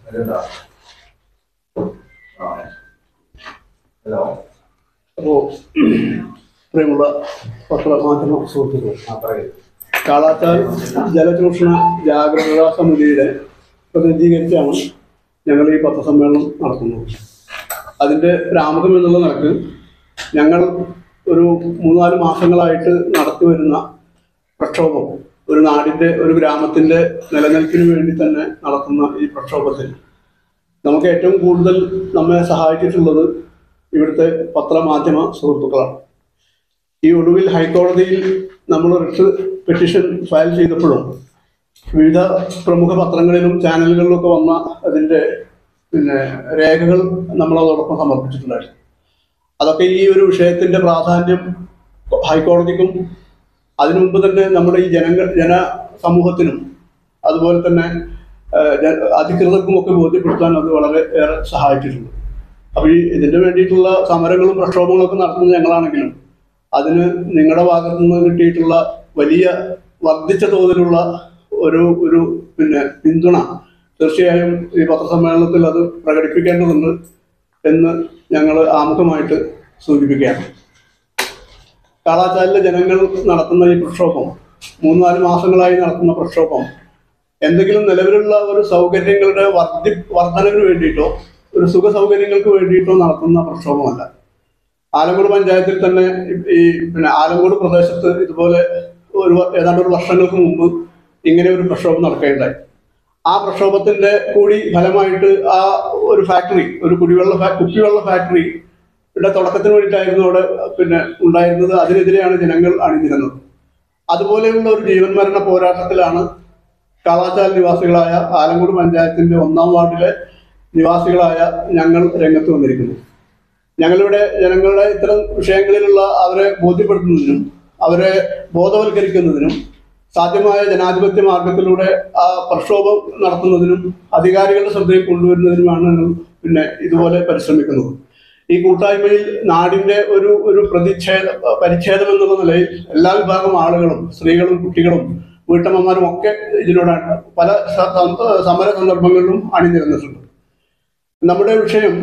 hello അപ്പോൾ പ്രിയമുള്ള പത്രമാധ്യമ സുഹൃത്തുക്കൾ ആ പറയൂ കാളാച്ചാൽ ജലചൂഷണ ജാഗ്രതാ സമിതിയുടെ പ്രതിനിധീകരിച്ചാണ് ഞങ്ങൾ ഈ പത്രസമ്മേളനം നടത്തുന്നത് അതിൻ്റെ രാമകം എന്നുള്ള നിലക്ക് ഞങ്ങൾ ഒരു മൂന്നാല് മാസങ്ങളായിട്ട് നടത്തി വരുന്ന പ്രക്ഷോഭം ഒരു നാടിൻ്റെ ഒരു ഗ്രാമത്തിൻ്റെ നിലനിൽപ്പിന് വേണ്ടി തന്നെ നടത്തുന്ന ഈ പ്രക്ഷോഭത്തിൽ നമുക്ക് ഏറ്റവും കൂടുതൽ നമ്മെ സഹായിച്ചിട്ടുള്ളത് ഇവിടുത്തെ പത്രമാധ്യമ സുഹൃത്തുക്കളാണ് ഈ ഒടുവിൽ ഹൈക്കോടതിയിൽ നമ്മൾ റിട്ട് പെറ്റീഷൻ ഫയൽ ചെയ്തപ്പോഴും വിവിധ പ്രമുഖ പത്രങ്ങളിലും ചാനലുകളിലും ഒക്കെ വന്ന അതിൻ്റെ പിന്നെ രേഖകൾ നമ്മൾ അതോടൊപ്പം സമർപ്പിച്ചിട്ടുണ്ടായിരുന്നു അതൊക്കെ ഈ ഒരു വിഷയത്തിന്റെ പ്രാധാന്യം ഹൈക്കോടതിക്കും അതിനു മുമ്പ് തന്നെ നമ്മുടെ ഈ ജനങ്ങൾ ജന സമൂഹത്തിനും അതുപോലെ തന്നെ ഏഹ്, ജ- അധികൃതർക്കും ഒക്കെ ബോധ്യപ്പെടുത്താൻ അത് വളരെ ഏറെ സഹായിച്ചിട്ടുണ്ട് അപ്പോൾ ഈ ഇതിന് വേണ്ടിയിട്ടുള്ള സമരങ്ങളും പ്രക്ഷോഭങ്ങളും ഒക്കെ നടത്തുന്നത് ഞങ്ങളാണെങ്കിലും അതിന് നിങ്ങളുടെ ഭാഗത്തു നിന്ന് കിട്ടിയിട്ടുള്ള വലിയ വർദ്ധിച്ച തോതിലുള്ള ഒരു ഒരു പിന്നെ പിന്തുണ തീർച്ചയായും ഈ പത്രസമ്മേളനത്തിൽ അത് പ്രകടിപ്പിക്കേണ്ടതുണ്ട് എന്ന് ഞങ്ങൾ ആമുഖമായിട്ട് സൂചിപ്പിക്കുകയാണ് കാളാച്ചാലിലെ ജനങ്ങൾ നടത്തുന്ന ഈ പ്രക്ഷോഭം മൂന്നാല് മാസങ്ങളായി നടത്തുന്ന പ്രക്ഷോഭം എന്തെങ്കിലും നിലവിലുള്ള ഒരു സൗകര്യങ്ങളുടെ വർദ്ധി വർധനവിന് വേണ്ടിയിട്ടോ ഒരു സുഖ സൗകര്യങ്ങൾക്ക് വേണ്ടിയിട്ടോ നടത്തുന്ന പ്രക്ഷോഭമല്ല ആലങ്കോട് പഞ്ചായത്തിൽ തന്നെ ഈ പിന്നെ ആലങ്കോട് പ്രദേശത്ത് ഇതുപോലെ ഒരു വ- ഏതാണ്ട് ഒരു വർഷങ്ങൾക്ക് മുമ്പ് ഇങ്ങനെ ഒരു പ്രക്ഷോഭം നടക്കുകയുണ്ടായി ആ പ്രക്ഷോഭത്തിന്റെ കൂടി ഫലമായിട്ട് ആ ഒരു ഫാക്ടറി ഒരു കുടിവെള്ള ഫാ- കുപ്പിവെള്ള ഫാക്ടറി യുടെ തുടക്കത്തിന് വേണ്ടിയിട്ടായിരുന്നു അവിടെ പിന്നെ ഉണ്ടായിരുന്നത് അതിനെതിരെയാണ് ജനങ്ങൾ അണിനിരുന്നത് അതുപോലെയുള്ള ഒരു ജീവൻ മരണ പോരാട്ടത്തിലാണ് കാളാച്ചാൽ നിവാസികളായ ആലങ്കോട് പഞ്ചായത്തിന്റെ ഒന്നാം വാർഡിലെ നിവാസികളായ ഞങ്ങൾ രംഗത്ത് വന്നിരിക്കുന്നു ഞങ്ങളിവിടെ ജനങ്ങളുടെ ഇത്തരം വിഷയങ്ങളിലുള്ള അവരെ ബോധ്യപ്പെടുത്തുന്നതിനും അവരെ ബോധവൽക്കരിക്കുന്നതിനും സാധ്യമായ ജനാധിപത്യ മാർഗത്തിലൂടെ ആ പ്രക്ഷോഭം നടത്തുന്നതിനും അധികാരികളുടെ ശ്രദ്ധയിൽ കൊണ്ടുവരുന്നതിനുമാണ് ഞങ്ങൾ പിന്നെ ഇതുപോലെ പരിശ്രമിക്കുന്നത് ഈ കൂട്ടായ്മയിൽ നാടിന്റെ ഒരു ഒരു പ്രതിച്ഛേദ പരിച്ഛേദം എന്നുള്ള നിലയിൽ എല്ലാ വിഭാഗം ആളുകളും സ്ത്രീകളും കുട്ടികളും വീട്ടമ്മമാരും ഒക്കെ ഇതിനോടാണ് പല സ- സ- സമര സന്ദർഭങ്ങളിലും അണിനിരന്നിട്ടുണ്ട് നമ്മുടെ വിഷയം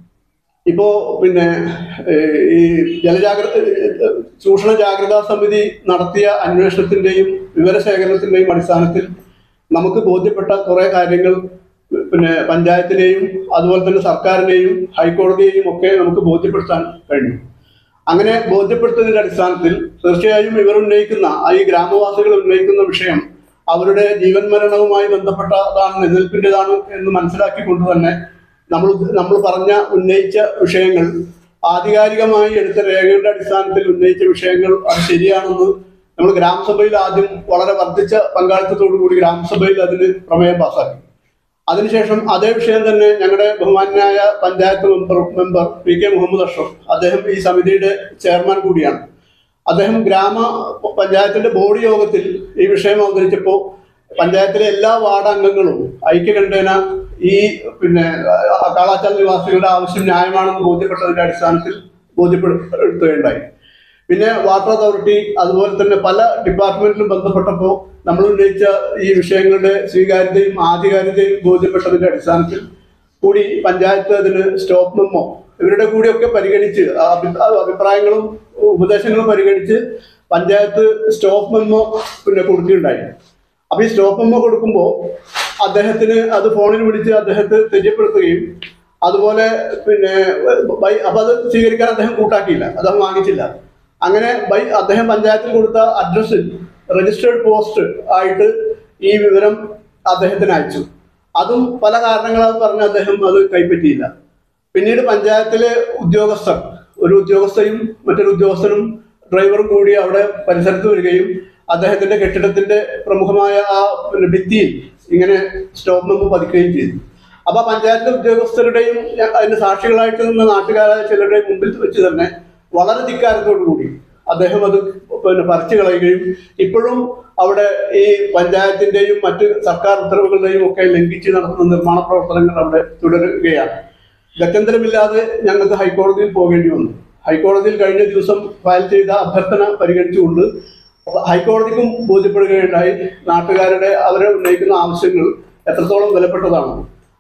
ഇപ്പോ പിന്നെ ഏഹ്, ഈ ജലജാഗ്രത ഏഹ്, ചൂഷണ ജാഗ്രതാ സമിതി നടത്തിയ അന്വേഷണത്തിന്റെയും വിവരശേഖരണത്തിന്റെയും അടിസ്ഥാനത്തിൽ നമുക്ക് ബോധ്യപ്പെട്ട കുറെ കാര്യങ്ങൾ പിന്നെ പഞ്ചായത്തിനെയും അതുപോലെ തന്നെ സർക്കാരിനെയും ഹൈക്കോടതിയെയും ഒക്കെ നമുക്ക് ബോധ്യപ്പെടുത്താൻ കഴിഞ്ഞു അങ്ങനെ ബോധ്യപ്പെടുത്തുന്നതിന്റെ അടിസ്ഥാനത്തിൽ തീർച്ചയായും ഇവർ ഉന്നയിക്കുന്ന ആ ഈ ഗ്രാമവാസികൾ ഉന്നയിക്കുന്ന വിഷയം അവരുടെ ജീവൻ മരണവുമായി ബന്ധപ്പെട്ടതാണ് നിലനിൽപ്പിൻ്റെതാണ് എന്ന് മനസ്സിലാക്കിക്കൊണ്ട് തന്നെ നമ്മൾ നമ്മൾ പറഞ്ഞ ഉന്നയിച്ച വിഷയങ്ങൾ ആധികാരികമായി എടുത്ത രേഖയുടെ അടിസ്ഥാനത്തിൽ ഉന്നയിച്ച വിഷയങ്ങൾ അത് ശരിയാണെന്ന് നമ്മൾ ഗ്രാമസഭയിൽ ആദ്യം വളരെ വർദ്ധിച്ച പങ്കാളിത്തത്തോടു കൂടി ഗ്രാമസഭയിൽ അതിന് പ്രമേയം പാസാക്കി അതിനുശേഷം അതേ വിഷയം തന്നെ ഞങ്ങളുടെ ബഹുമാനായ panchayat member member P K Muhammad Ashraf അദ്ദേഹം ഈ സമിതിയുടെ ചെയർമാൻ കൂടിയാണ് അദ്ദേഹം ഗ്രാമ പഞ്ചായത്തിന്റെ ബോർഡ് യോഗത്തിൽ ഈ വിഷയം അവതരിച്ചപ്പോൾ പഞ്ചായത്തിലെ എല്ലാ വാർഡ് അംഗങ്ങളും ഐക്യകണ്ഠേന ഈ പിന്നെ ആ, കാളാച്ചാൽ നിവാസികളുടെ ആവശ്യം ന്യായമാണെന്ന് ബോധ്യപ്പെട്ടതിന്റെ അടിസ്ഥാനത്തിൽ ബോധ്യപ്പെടുത്തുകയുണ്ടായി പിന്നെ വാട്ടർ അതോറിറ്റി അതുപോലെ തന്നെ പല ഡിപ്പാർട്ട്മെന്റിലും ബന്ധപ്പെട്ടപ്പോൾ നമ്മൾ ഉന്നയിച്ച ഈ വിഷയങ്ങളുടെ സ്വീകാര്യതയും ആധികാരികതയും ബോധ്യപ്പെട്ടതിന്റെ അടിസ്ഥാനത്തിൽ കൂടി പഞ്ചായത്ത് അതിന് സ്റ്റോപ്പ് മെമ്മോ ഇവരുടെ കൂടിയൊക്കെ പരിഗണിച്ച് ആ അഭി- ആ അഭിപ്രായങ്ങളും ഉപദേശങ്ങളും പരിഗണിച്ച് പഞ്ചായത്ത് സ്റ്റോപ്പ് മെമ്മോ പിന്നെ കൊടുക്കുകയുണ്ടായി അപ്പൊ ഈ സ്റ്റോപ്പ് മെമ്മോ കൊടുക്കുമ്പോൾ അദ്ദേഹത്തിന് അത് ഫോണിൽ വിളിച്ച് അദ്ദേഹത്തെ തെര്യപ്പെടുത്തുകയും അതുപോലെ പിന്നെ ബൈ അപ്പൊ അത് സ്വീകരിക്കാൻ അദ്ദേഹം കൂട്ടാക്കിയില്ല അദ്ദേഹം വാങ്ങിച്ചില്ല അങ്ങനെ ബൈ അദ്ദേഹം പഞ്ചായത്തിൽ കൊടുത്ത അഡ്രസ്സിൽ രജിസ്റ്റേർഡ് പോസ്റ്റ് ആയിട്ട് ഈ വിവരം അദ്ദേഹത്തിന് അയച്ചു അതും പല കാരണങ്ങളാൽ പറഞ്ഞ് അദ്ദേഹം അത് കൈപ്പറ്റിയില്ല പിന്നീട് പഞ്ചായത്തിലെ ഉദ്യോഗസ്ഥർ ഒരു ഉദ്യോഗസ്ഥയും മറ്റൊരു ഉദ്യോഗസ്ഥനും ഡ്രൈവറും കൂടി അവിടെ പരിസരത്ത് വരികയും അദ്ദേഹത്തിന്റെ കെട്ടിടത്തിന്റെ പ്രമുഖമായ ആ പിന്നെ ഭിത്തിയിൽ ഇങ്ങനെ സ്റ്റോപ്പ് മെമ്പ് പതിക്കുകയും ചെയ്തു അപ്പൊ പഞ്ചായത്ത് ഉദ്യോഗസ്ഥരുടെയും ഞ- അതിന്റെ സാക്ഷികളായിട്ട് നിന്ന നാട്ടുകാരായ ചിലരുടെയും മുമ്പിൽ വെച്ച് തന്നെ വളരെ ധിക്കാരത്തോടു കൂടി അദ്ദേഹം അത് പിന്നെ പറിച്ചു കളയുകയും ഇപ്പോഴും അവിടെ ഈ പഞ്ചായത്തിന്റെയും മറ്റ് സർക്കാർ ഉത്തരവുകളുടെയും ഒക്കെ ലംഘിച്ച് നടത്തുന്ന നിർമ്മാണ പ്രവർത്തനങ്ങൾ അവിടെ തുടരുകയാണ് ഗത്യന്തരമില്ലാതെ ഞങ്ങൾക്ക് ഹൈക്കോടതിയിൽ പോകേണ്ടി വന്നു ഹൈക്കോടതിയിൽ കഴിഞ്ഞ ദിവസം ഫയൽ ചെയ്ത അഭ്യർത്ഥന പരിഗണിച്ചുകൊണ്ട് ഹൈക്കോടതിക്കും ബോധ്യപ്പെടുകയുണ്ടായി നാട്ടുകാരുടെ അവരെ ഉന്നയിക്കുന്ന ആവശ്യങ്ങൾ എത്രത്തോളം വിലപ്പെട്ടതാണ്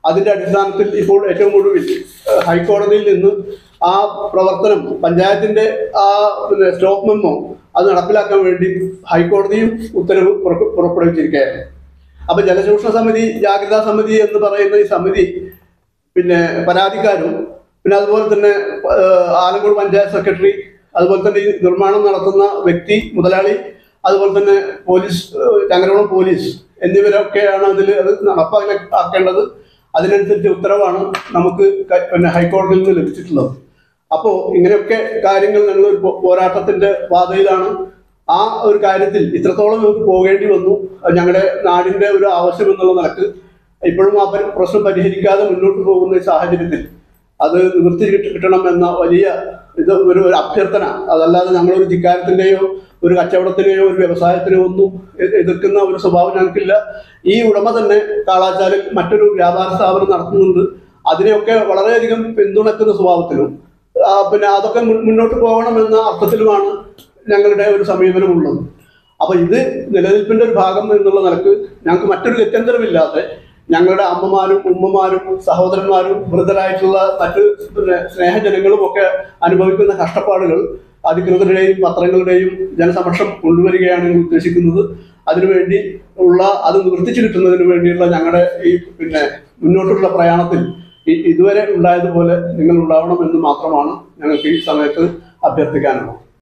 അതിന്റെ അടിസ്ഥാനത്തിൽ ഇപ്പോൾ ഏറ്റവും ഒടുവിൽ ഏഹ്, ഹൈക്കോടതിയിൽ നിന്ന് ആ പ്രവർത്തനം പഞ്ചായത്തിന്റെ ആ പിന്നെ സ്റ്റോപ്പ് മെമ്മോ അത് നടപ്പിലാക്കാൻ വേണ്ടി ഹൈക്കോടതിയും ഉത്തരവ് പുറപ്പെ- പുറപ്പെടുവിച്ചിരിക്കുകയായിരുന്നു അപ്പൊ ജലചൂഷണ സമിതി ജാഗ്രതാ സമിതി എന്ന് പറയുന്ന ഈ സമിതി പിന്നെ പരാതിക്കാരും പിന്നെ അതുപോലെ തന്നെ ഏഹ്, ആലങ്കോട് പഞ്ചായത്ത് സെക്രട്ടറി അതുപോലെ തന്നെ ഈ നിർമ്മാണം നടത്തുന്ന വ്യക്തി മുതലാളി അതുപോലെ തന്നെ പോലീസ് ഏഹ്, ചങ്ങരകുളം പോലീസ് എന്നിവരൊക്കെയാണ് അതിൽ അത് നടപ്പാക്കേണ്ടത് അതിനനുസരിച്ച് ഉത്തരവാണ് നമുക്ക് ക- പിന്നെ ഹൈക്കോടതിയിൽ നിന്ന് ലഭിച്ചിട്ടുള്ളത് അപ്പോൾ ഇങ്ങനെയൊക്കെ കാര്യങ്ങൾ ഞങ്ങൾ ഒരു പോ- പോരാട്ടത്തിന്റെ പാതയിലാണ് ആ ഒരു കാര്യത്തിൽ ഇത്രത്തോളം നമുക്ക് പോകേണ്ടി വന്നു അത് ഞങ്ങളുടെ നാടിന്റെ ഒരു ആവശ്യം എന്നുള്ള നിലക്ക് ഇപ്പോഴും ആ പരി- പ്രശ്നം പരിഹരിക്കാതെ മുന്നോട്ട് പോകുന്ന ഈ സാഹചര്യത്തിൽ അത് നിവൃത്തി കിട്ട- കിട്ടണം എന്ന വലിയ ഇത് ഒരു ഒരു അഭ്യർത്ഥന അതല്ലാതെ ഞങ്ങളൊരു ധിക്കാരത്തിന്റെയോ ഒരു കച്ചവടത്തിനെയോ ഒരു വ്യവസായത്തിനെയോ ഒന്നും എ- എതിർക്കുന്ന ഒരു സ്വഭാവം ഞങ്ങൾക്കില്ല ഈ ഉടമ തന്നെ കാളാച്ചാലിൽ മറ്റൊരു വ്യാപാര സ്ഥാപനം നടത്തുന്നുണ്ട് അതിനെയൊക്കെ വളരെയധികം പിന്തുണക്കുന്ന സ്വഭാവത്തിലും ആ, പിന്നെ അതൊക്കെ മുൻ- മുന്നോട്ട് പോകണമെന്ന അർത്ഥത്തിലുമാണ് ഞങ്ങളുടെ ഒരു സമീപനമുള്ളത് അപ്പൊ ഇത് നിലനിൽപ്പിന്റെ ഒരു ഭാഗം എന്നുള്ള നിലക്ക് ഞങ്ങൾക്ക് മറ്റൊരു ഗത്യന്തരമില്ലാതെ ഞങ്ങളുടെ അമ്മമാരും ഉമ്മമാരും സഹോദരന്മാരും വൃദ്ധരായിട്ടുള്ള മറ്റ് പിന്നെ സ്നേഹജനങ്ങളും ഒക്കെ അനുഭവിക്കുന്ന കഷ്ടപ്പാടുകൾ അധികൃതരുടെയും പത്രങ്ങളുടെയും ജനസമക്ഷം കൊണ്ടുവരികയാണ് ഞങ്ങൾ ഉദ്ദേശിക്കുന്നത് അതിനുവേണ്ടി ഉള്ള അത് നിവർത്തിച്ചു കിട്ടുന്നതിന് വേണ്ടിയുള്ള ഞങ്ങളുടെ ഈ പിന്നെ മുന്നോട്ടുള്ള പ്രയാണത്തിൽ ഇ- ഇതുവരെ ഉണ്ടായതുപോലെ നിങ്ങൾ ഉണ്ടാവണം എന്ന് മാത്രമാണ് ഞങ്ങൾക്ക് ഈ സമയത്ത് അഭ്യർത്ഥിക്കാനുള്ളത്